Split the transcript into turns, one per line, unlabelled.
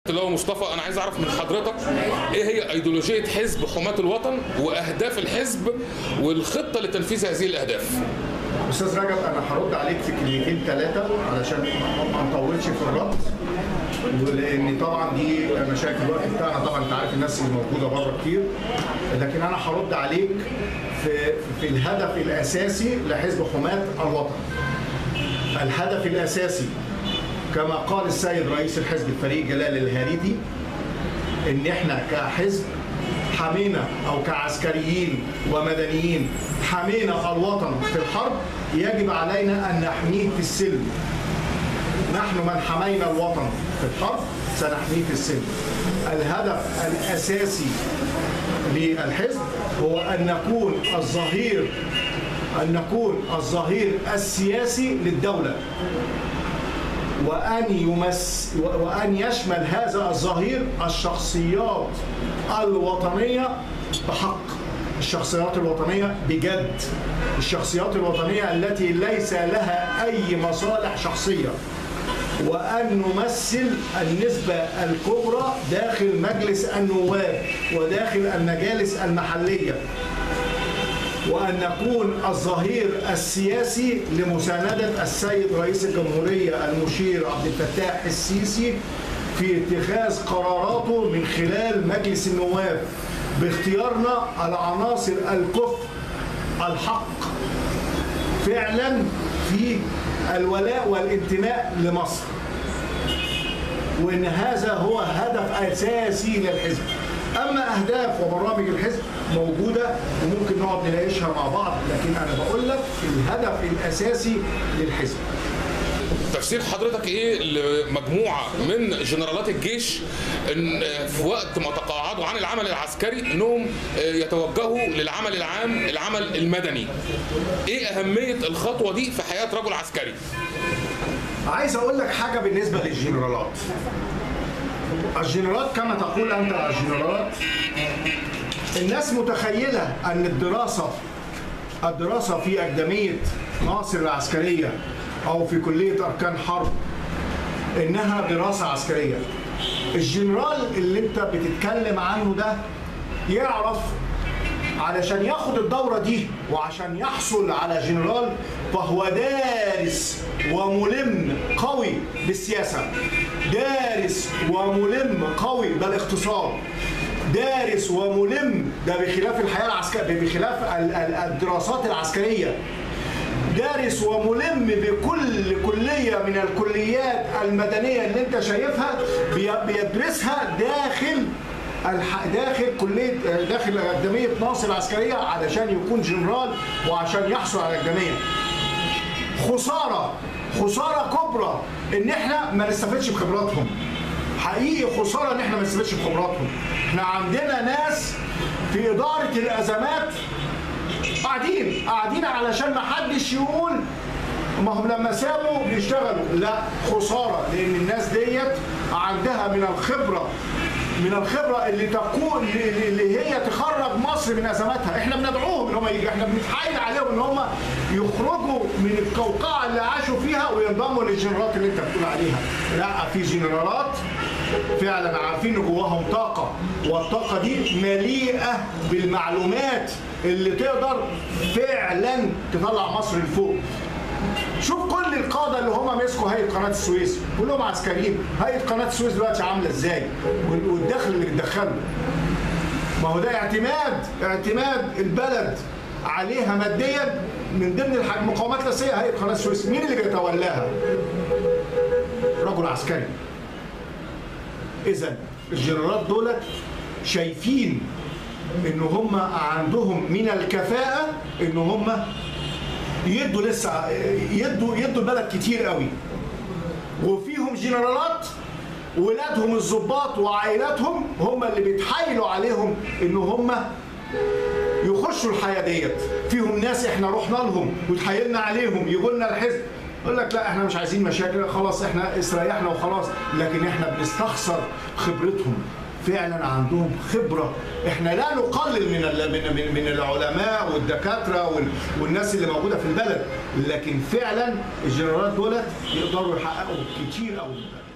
اللي هو مصطفى انا عايز اعرف من حضرتك ايه هي ايديولوجيه حزب حماة الوطن واهداف الحزب والخطه لتنفيذ هذه الاهداف
استاذ رجب انا هرد عليك في كلمتين ثلاثه علشان ما نطولش في الرد ولان طبعا دي مشاكل الوقت بتاعنا طبعا انت عارف الناس اللي موجوده بره كتير لكن انا هرد عليك في في الهدف الاساسي لحزب حماة الوطن. الهدف الاساسي كما قال السيد رئيس الحزب الفريق جلال الهاريدي ان احنا كحزب حمينا او كعسكريين ومدنيين حمينا الوطن في الحرب يجب علينا ان نحميه في السلم نحن من حمينا الوطن في الحرب سنحميه في السلم الهدف الاساسي للحزب هو ان نكون الظهير ان نكون الظهير السياسي للدوله وأن يمس وأن يشمل هذا الظهير الشخصيات الوطنية بحق الشخصيات الوطنية بجد الشخصيات الوطنية التي ليس لها أي مصالح شخصية وأن نمثل النسبة الكبرى داخل مجلس النواب وداخل المجالس المحلية وأن نكون الظهير السياسي لمساندة السيد رئيس الجمهورية المشير عبد الفتاح السيسي في اتخاذ قراراته من خلال مجلس النواب باختيارنا العناصر الكفء الحق فعلا في الولاء والانتماء لمصر وان هذا هو هدف اساسي للحزب اما اهداف وبرامج الحزب موجوده وممكن نقعد نناقشها مع بعض لكن انا بقول لك الهدف الاساسي للحزب
تفسير حضرتك ايه لمجموعه من جنرالات الجيش ان في وقت ما تقاعدوا عن العمل العسكري انهم يتوجهوا للعمل العام العمل المدني ايه اهميه الخطوه دي في حياه رجل عسكري
عايز اقول لك حاجه بالنسبه للجنرالات الجنرالات كما تقول انت الجنرالات الناس متخيله ان الدراسه الدراسه في اكاديميه ناصر العسكريه او في كليه اركان حرب انها دراسه عسكريه الجنرال اللي انت بتتكلم عنه ده يعرف علشان ياخد الدورة دي وعشان يحصل على جنرال فهو دارس وملم قوي بالسياسة دارس وملم قوي بالاقتصاد دارس وملم ده بخلاف الحياة العسكرية بخلاف الدراسات العسكرية دارس وملم بكل كلية من الكليات المدنية اللي انت شايفها بيدرسها داخل داخل كليه داخل اكاديميه ناصر العسكريه علشان يكون جنرال وعشان يحصل على الاكاديميه. خساره خساره كبرى ان احنا ما نستفدش بخبراتهم. حقيقي خساره ان احنا ما نستفدش بخبراتهم. احنا عندنا ناس في اداره الازمات قاعدين قاعدين علشان ما حدش يقول ما هم لما سابوا بيشتغلوا لا خساره لان الناس ديت عندها من الخبره من الخبره اللي تكون اللي هي تخرج مصر من ازماتها احنا بندعوهم ان هم يجي احنا بنتحايل عليهم ان هم يخرجوا من القوقعه اللي عاشوا فيها وينضموا للجنرالات اللي انت بتقول عليها لا في جنرالات فعلا عارفين ان جواهم طاقه والطاقه دي مليئه بالمعلومات اللي تقدر فعلا تطلع مصر لفوق شوف كل القاده اللي هم مسكوا هيئه قناه السويس كلهم عسكريين هيئه قناه السويس دلوقتي عامله ازاي والدخل اللي بتدخله ما هو ده اعتماد اعتماد البلد عليها ماديا من ضمن المقاومات الاساسيه هيئه قناه السويس مين اللي بيتولاها رجل عسكري اذا الجنرالات دولت شايفين ان هم عندهم من الكفاءه ان هم يدوا لسه يدوا يدوا البلد كتير قوي وفيهم جنرالات ولادهم الضباط وعائلاتهم هم اللي بيتحايلوا عليهم ان هم يخشوا الحياه ديت فيهم ناس احنا رحنا لهم وتحايلنا عليهم يجوا لنا الحزب يقول لك لا احنا مش عايزين مشاكل خلاص احنا استريحنا وخلاص لكن احنا بنستخسر خبرتهم فعلا عندهم خبره احنا لا نقلل من من من العلماء والدكاتره والناس اللي موجوده في البلد لكن فعلا الجنرالات دولت يقدروا يحققوا كتير قوي